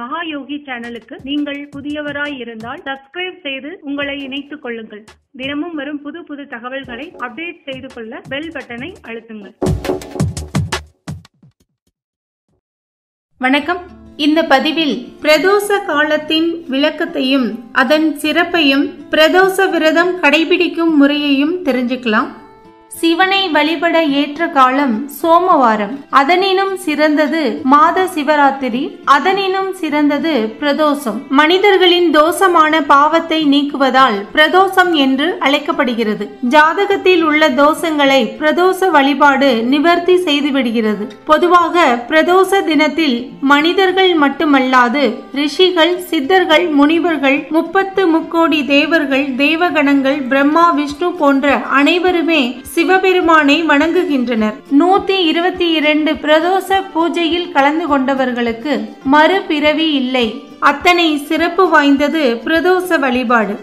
மகா யோகி சேனலுக்கு நீங்கள் புதியவராய் இருந்தால் சப்ஸ்கிரைப் செய்து உங்களை இணைத்துக் கொள்ளுங்கள் தினமும் வரும் புது புது தகவல்களை அப்டேட் செய்து கொள்ள பெல் பட்டனை அழுத்துங்கள் வணக்கம் இந்த பதிவில் பிரதோஷ காலத்தின் விளக்கத்தையும் அதன் சிறப்பையும் பிரதோஷ விரதம் கடைபிடிக்கும் முறையையும் தெரிஞ்சுக்கலாம் சிவனை வழிபட ஏற்ற காலம் சோமவாரம் அதனினும் சிறந்தது மாத சிவராத்திரி அதனினும் சிறந்தது பிரதோஷம் மனிதர்களின் தோஷமான பாவத்தை நீக்குவதால் பிரதோஷம் என்று அழைக்கப்படுகிறது ஜாதகத்தில் உள்ள தோஷங்களை பிரதோஷ வழிபாடு நிவர்த்தி செய்துவிடுகிறது பொதுவாக பிரதோஷ தினத்தில் மனிதர்கள் மட்டுமல்லாது ரிஷிகள் சித்தர்கள் முனிவர்கள் முப்பத்து முக்கோடி தேவர்கள் தேவகணங்கள் பிரம்மா விஷ்ணு போன்ற அனைவருமே சிவபெருமானை வணங்குகின்றனர் நூத்தி இருபத்தி இரண்டு பிரதோஷ பூஜையில் கலந்து கொண்டவர்களுக்கு மறுபிறவி இல்லை அத்தனை சிறப்பு வாய்ந்தது பிரதோஷ வழிபாடு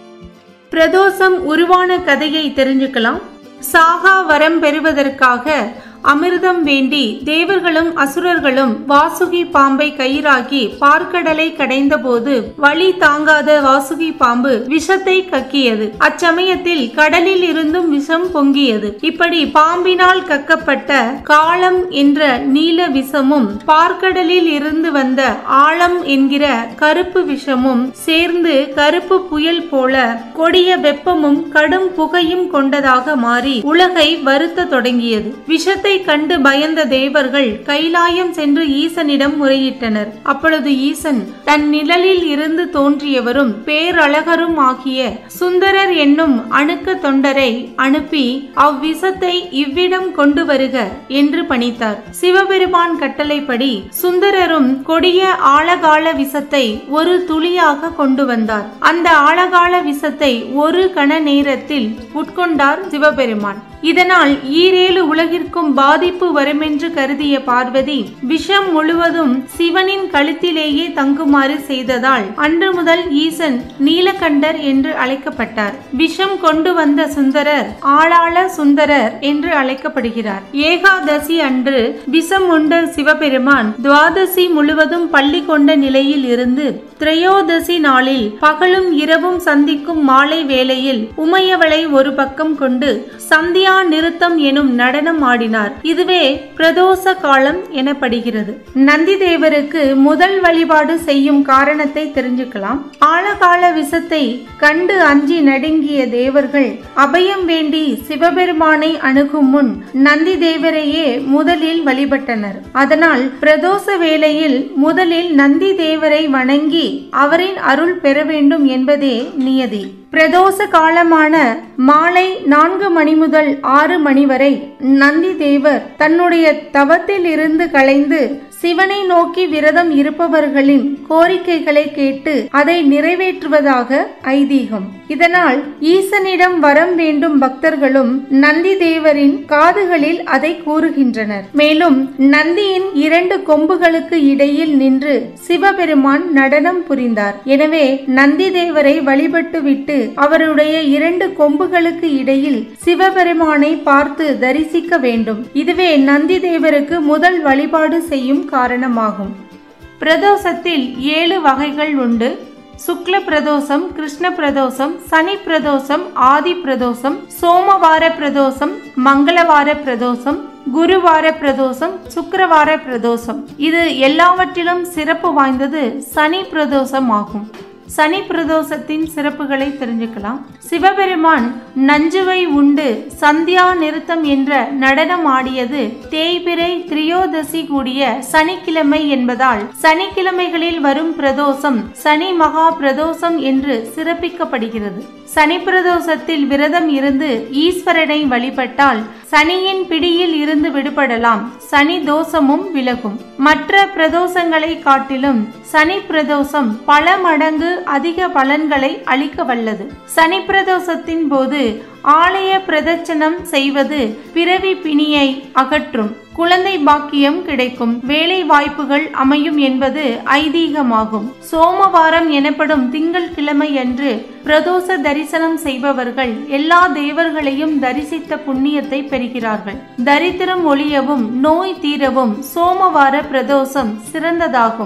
பிரதோஷம் உருவான கதையை தெரிஞ்சுக்கலாம் சாகா வரம் பெறுவதற்காக அமிர்தம் வேண்டி தேவர்களும் அசுரர்களும் வாசுகி பாம்பை கயிறாக்கி பார்க்கடலை கடைந்தபோது வழி தாங்காத வாசுகி பாம்பு விஷத்தை கக்கியது அச்சமயத்தில் கடலில் இருந்தும் விஷம் பொங்கியது இப்படி பாம்பினால் கக்கப்பட்ட காலம் என்ற நீல விஷமும் பார்க்கடலில் இருந்து வந்த ஆழம் என்கிற கருப்பு விஷமும் சேர்ந்து கருப்பு புயல் போல கொடிய வெப்பமும் கடும் புகையும் கொண்டதாக மாறி உலகை வருத்த தொடங்கியது விஷத்தை கண்டு பயந்த தேவர்கள் கைலாயம் சென்று ஈசனிடம் முறையிட்டனர் அப்பொழுது ஈசன் தன் நிழலில் இருந்து தோன்றியவரும் பேரழகரும் ஆகிய சுந்தரர் என்னும் அணுக்க தொண்டரை அனுப்பி அவ்விசத்தை இவ்விடம் கொண்டு வருக என்று பணித்தார் சிவபெருமான் கட்டளைப்படி சுந்தரரும் கொடிய ஆழகால விஷத்தை ஒரு துளியாக கொண்டு வந்தார் அந்த ஆழகால விஷத்தை ஒரு கண நேரத்தில் உட்கொண்டார் சிவபெருமான் இதனால் ஈரேழு உலகிற்கும் பாதிப்பு வருமென்று கருதிய பார்வதி விஷம் முழுவதும் சிவனின் கழுத்திலேயே தங்குமாறு செய்ததால் அன்று முதல் ஈசன் நீலகண்டர் என்று அழைக்கப்பட்டார் விஷம் கொண்டு வந்த சுந்தரர் ஆளாள சுந்தரர் என்று அழைக்கப்படுகிறார் ஏகாதசி அன்று விஷம் உண்ட சிவபெருமான் துவாதசி முழுவதும் பள்ளி கொண்ட நிலையில் இருந்து திரையோதசி நாளில் பகலும் இரவும் சந்திக்கும் மாலை வேளையில் உமையவளை ஒரு பக்கம் கொண்டு சந்தியா நிறுத்தம் எனும் நடனம் ஆடினார் இதுவே பிரதோஷ காலம் எனப்படுகிறது நந்தி தேவருக்கு முதல் வழிபாடு செய்யும் காரணத்தை தெரிஞ்சுக்கலாம் ஆழகால விஷத்தை கண்டு அஞ்சி நடுங்கிய தேவர்கள் அபயம் வேண்டி சிவபெருமானை அணுகும் முன் நந்தி தேவரையே முதலில் வழிபட்டனர் அதனால் பிரதோஷ வேளையில் முதலில் நந்தி தேவரை வணங்கி அவரின் அருள் பெற வேண்டும் என்பதே நியதி பிரதோஷ காலமான மாலை நான்கு மணி முதல் ஆறு மணி வரை நந்தி தேவர் தன்னுடைய தவத்தில் இருந்து கலைந்து சிவனை நோக்கி விரதம் இருப்பவர்களின் கோரிக்கைகளை கேட்டு அதை நிறைவேற்றுவதாக ஐதீகம் இதனால் ஈசனிடம் வரம் வேண்டும் பக்தர்களும் நந்தி தேவரின் காதுகளில் அதை கூறுகின்றனர் மேலும் நந்தியின் இரண்டு கொம்புகளுக்கு இடையில் நின்று சிவபெருமான் நடனம் புரிந்தார் எனவே நந்தி தேவரை வழிபட்டுவிட்டு அவருடைய இரண்டு கொம்புகளுக்கு இடையில் சிவபெருமானை பார்த்து தரிசிக்க வேண்டும் இதுவே நந்தி தேவருக்கு முதல் வழிபாடு செய்யும் காரணமாகும் பிரதோஷத்தில் ஏழு வகைகள் உண்டு சுக்ல பிரதோஷம் கிருஷ்ண பிரதோஷம் சனி பிரதோஷம் ஆதி பிரதோஷம் சோமவார பிரதோஷம் மங்களவார பிரதோஷம் குருவார பிரதோஷம் சுக்கரவார பிரதோஷம் இது எல்லாவற்றிலும் சிறப்பு வாய்ந்தது சனி பிரதோஷம் ஆகும் சனி பிரதோஷத்தின் சிறப்புகளை தெரிஞ்சுக்கலாம் சிவபெருமான் நஞ்சுவை உண்டு சந்தியா நிறுத்தம் என்ற நடனம் ஆடியது தேய்பிரை திரியோதசி கூடிய சனிக்கிழமை என்பதால் சனிக்கிழமைகளில் வரும் பிரதோஷம் சனி மகா பிரதோஷம் என்று சிறப்பிக்கப்படுகிறது சனி பிரதோஷத்தில் விரதம் இருந்து ஈஸ்வரனை வழிபட்டால் சனியின் பிடியில் இருந்து விடுபடலாம் சனி தோஷமும் விலகும் மற்ற பிரதோஷங்களை காட்டிலும் சனி பிரதோஷம் பல மடங்கு அதிக பலன்களை அளிக்க வல்லது சனி பிரதோஷத்தின் போது ஆலய பிரதட்சணம் செய்வது பிறவி பிணியை அகற்றும் குழந்தை பாக்கியம் கிடைக்கும் வேலை வாய்ப்புகள் அமையும் என்பது ஐதீகமாகும் சோமவாரம் எனப்படும் திங்கள் கிழமை அன்று பிரதோஷ தரிசனம் செய்பவர்கள் எல்லா தேவர்களையும் தரிசித்த புண்ணியத்தை பெறுகிறார்கள் தரித்திரம் ஒழியவும் நோய் தீரவும் சோமவார பிரதோஷம் சிறந்ததாகும்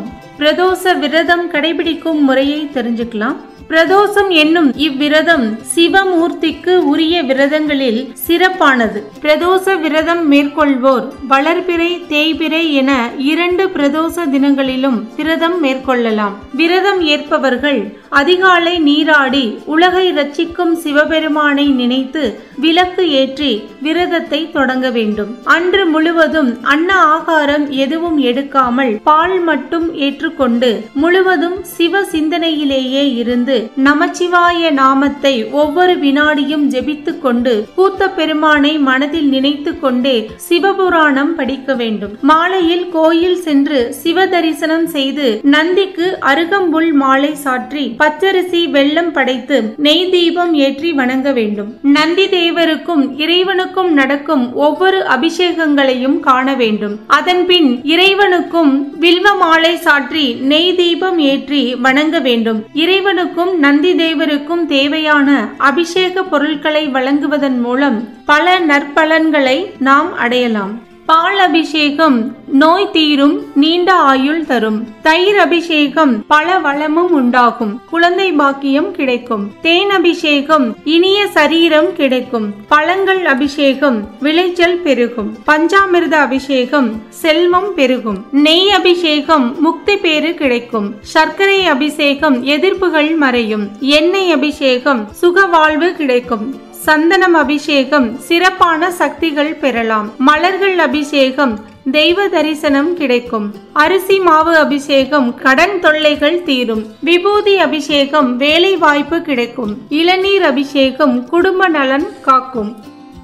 பிரதோஷ விரதம் கடைபிடிக்கும் முறையை தெரிஞ்சுக்கலாம் பிரதோஷம் என்னும் இவ்விரதம் சிவமூர்த்திக்கு உரிய விரதங்களில் சிறப்பானது பிரதோஷ விரதம் மேற்கொள்வோர் வளர்பிறை தேய்பிறை என இரண்டு பிரதோஷ தினங்களிலும் விரதம் மேற்கொள்ளலாம் விரதம் ஏற்பவர்கள் அதிகாலை நீராடி உலகை ரட்சிக்கும் சிவபெருமானை நினைத்து விளக்கு ஏற்றி விரதத்தை தொடங்க வேண்டும் அன்று முழுவதும் அன்ன ஆகாரம் எதுவும் எடுக்காமல் பால் மட்டும் ஏற்றுக்கொண்டு முழுவதும் சிவ சிந்தனையிலேயே இருந்து நமச்சிவாய நாமத்தை ஒவ்வொரு வினாடியும் ஜெபித்துக் கொண்டு கூத்த பெருமானை மனதில் நினைத்து கொண்டே சிவபுராணம் படிக்க வேண்டும் மாலையில் கோயில் சென்று சிவ தரிசனம் செய்து நந்திக்கு அருகம்புல் மாலை சாற்றி பச்சரிசி வெள்ளம் படைத்து நெய் தீபம் ஏற்றி வணங்க வேண்டும் நந்தி தேவருக்கும் இறைவனுக்கும் நடக்கும் ஒவ்வொரு அபிஷேகங்களையும் காண வேண்டும் அதன்பின் இறைவனுக்கும் வில்வ மாலை சாற்றி நெய் தீபம் ஏற்றி வணங்க வேண்டும் இறைவனுக்கும் நந்தி தேவருக்கும் தேவையான அபிஷேக பொருட்களை வழங்குவதன் மூலம் பல நற்பலன்களை நாம் அடையலாம் பால் அபிஷேகம் நோய் தீரும் நீண்ட ஆயுள் தரும் தயிர் அபிஷேகம் பல வளமும் உண்டாகும் குழந்தை பாக்கியம் கிடைக்கும் தேன் அபிஷேகம் இனிய சரீரம் கிடைக்கும் பழங்கள் அபிஷேகம் விளைச்சல் பெருகும் பஞ்சாமிர்த அபிஷேகம் செல்வம் பெருகும் நெய் அபிஷேகம் முக்தி பேறு கிடைக்கும் சர்க்கரை அபிஷேகம் எதிர்ப்புகள் மறையும் எண்ணெய் அபிஷேகம் சுக வாழ்வு கிடைக்கும் சந்தனம் அபிஷேகம் சிறப்பான சக்திகள் பெறலாம் மலர்கள் அபிஷேகம் தெய்வ தரிசனம் கிடைக்கும் அரிசி மாவு அபிஷேகம் கடன் தொல்லைகள் தீரும் விபூதி அபிஷேகம் வேலை வாய்ப்பு கிடைக்கும் இளநீர் அபிஷேகம் குடும்ப நலன் காக்கும்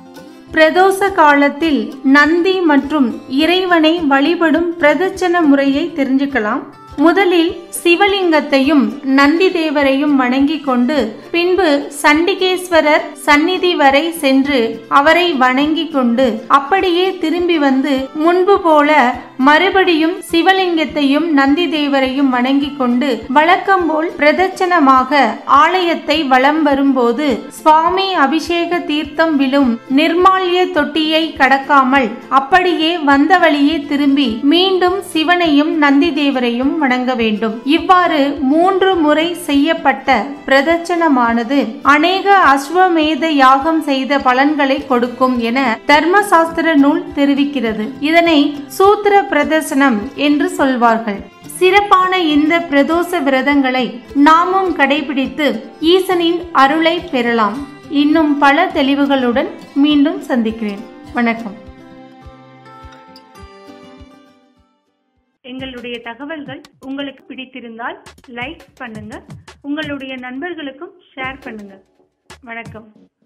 பிரதோஷ காலத்தில் நந்தி மற்றும் இறைவனை வழிபடும் பிரதட்சண முறையை தெரிஞ்சுக்கலாம் முதலில் சிவலிங்கத்தையும் நந்தி தேவரையும் வணங்கிக் கொண்டு பின்பு சண்டிகேஸ்வரர் சந்நிதி வரை சென்று அவரை வணங்கிக் கொண்டு அப்படியே திரும்பி வந்து முன்பு போல மறுபடியும் சிவலிங்கத்தையும் நந்தி தேவரையும் வணங்கிக் கொண்டு வழக்கம் போல் பிரதட்சணமாக ஆலயத்தை வலம் வரும்போது சுவாமி அபிஷேக தீர்த்தம் விழும் நிர்மால்ய தொட்டியை கடக்காமல் அப்படியே வந்த வழியே திரும்பி மீண்டும் சிவனையும் நந்தி தேவரையும் வணங்க வேண்டும் இவ்வாறு மூன்று முறை செய்யப்பட்ட பிரதட்சணமானது அநேக அஸ்வமேத யாகம் செய்த பலன்களை கொடுக்கும் என தர்மசாஸ்திர நூல் தெரிவிக்கிறது இதனை சூத்திர பிரதர்சனம் என்று சொல்வார்கள் சிறப்பான இந்த பிரதோஷ விரதங்களை நாமும் கடைபிடித்து ஈசனின் அருளை பெறலாம் இன்னும் பல தெளிவுகளுடன் மீண்டும் சந்திக்கிறேன் வணக்கம் எங்களுடைய தகவல்கள் உங்களுக்கு பிடித்திருந்தால் லைக் பண்ணுங்க உங்களுடைய நண்பர்களுக்கும் ஷேர் பண்ணுங்க வணக்கம்